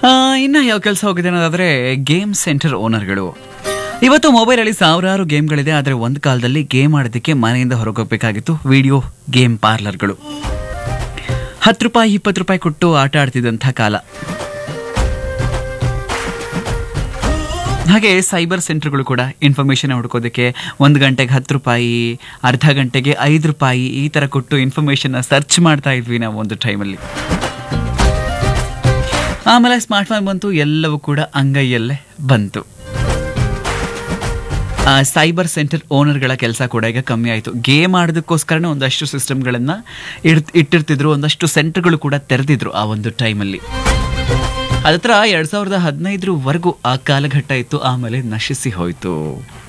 ಆ, ಇನ್ನ ಯಾವ ಕೆಲಸ ಹೋಗಿದೆ ಅನ್ನೋದಾದ್ರೆ ಗೇಮ್ ಸೆಂಟರ್ ಓನರ್ಗಳು ಇವತ್ತು ಮೊಬೈಲಲ್ಲಿ ಸಾವಿರಾರು ಗೇಮ್ಗಳಿದೆ ಆದರೆ ಒಂದು ಕಾಲದಲ್ಲಿ ಗೇಮ್ ಆಡೋದಕ್ಕೆ ಮನೆಯಿಂದ ಹೊರಗೋಗ್ಬೇಕಾಗಿತ್ತು ವಿಡಿಯೋ ಗೇಮ್ ಪಾರ್ಲರ್ಗಳು ಹತ್ತು ರೂಪಾಯಿ ಇಪ್ಪತ್ತು ರೂಪಾಯಿ ಕೊಟ್ಟು ಆಟ ಆಡ್ತಿದ್ದಂಥ ಕಾಲ ಹಾಗೆ ಸೈಬರ್ ಸೆಂಟರ್ಗಳು ಕೂಡ ಇನ್ಫಾರ್ಮೇಷನ್ ಹುಡ್ಕೋದಕ್ಕೆ ಒಂದು ಗಂಟೆಗೆ ಹತ್ತು ರೂಪಾಯಿ ಅರ್ಧ ಗಂಟೆಗೆ ಐದು ರೂಪಾಯಿ ಈ ಥರ ಕೊಟ್ಟು ಇನ್ಫಾರ್ಮೇಷನ್ನ ಸರ್ಚ್ ಮಾಡ್ತಾ ಇದ್ವಿ ನಾವು ಒಂದು ಟೈಮಲ್ಲಿ ಆಮೇಲೆ ಸ್ಮಾರ್ಟ್ಫೋನ್ ಬಂತು ಎಲ್ಲವೂ ಕೂಡ ಅಂಗೈಯಲ್ಲೇ ಬಂತು ಆ, ಸೈಬರ್ ಸೆಂಟರ್ ಓನರ್ಗಳ ಕೆಲಸ ಕೂಡ ಈಗ ಕಮ್ಮಿ ಆಯಿತು ಗೇಮ್ ಆಡೋದಕ್ಕೋಸ್ಕರನೇ ಒಂದಷ್ಟು ಸಿಸ್ಟಮ್ಗಳನ್ನು ಇಟ್ಟಿರ್ತಿದ್ರು ಒಂದಷ್ಟು ಸೆಂಟರ್ಗಳು ಕೂಡ ತೆರೆದಿದ್ರು ಆ ಒಂದು ಟೈಮಲ್ಲಿ ಅದತ್ರ ಎರಡ್ ಸಾವಿರದ ಹದಿನೈದರವರೆಗೂ ಆ ಕಾಲಘಟ್ಟ ಇತ್ತು ಆಮೇಲೆ ನಶಿಸಿ ಹೋಯಿತು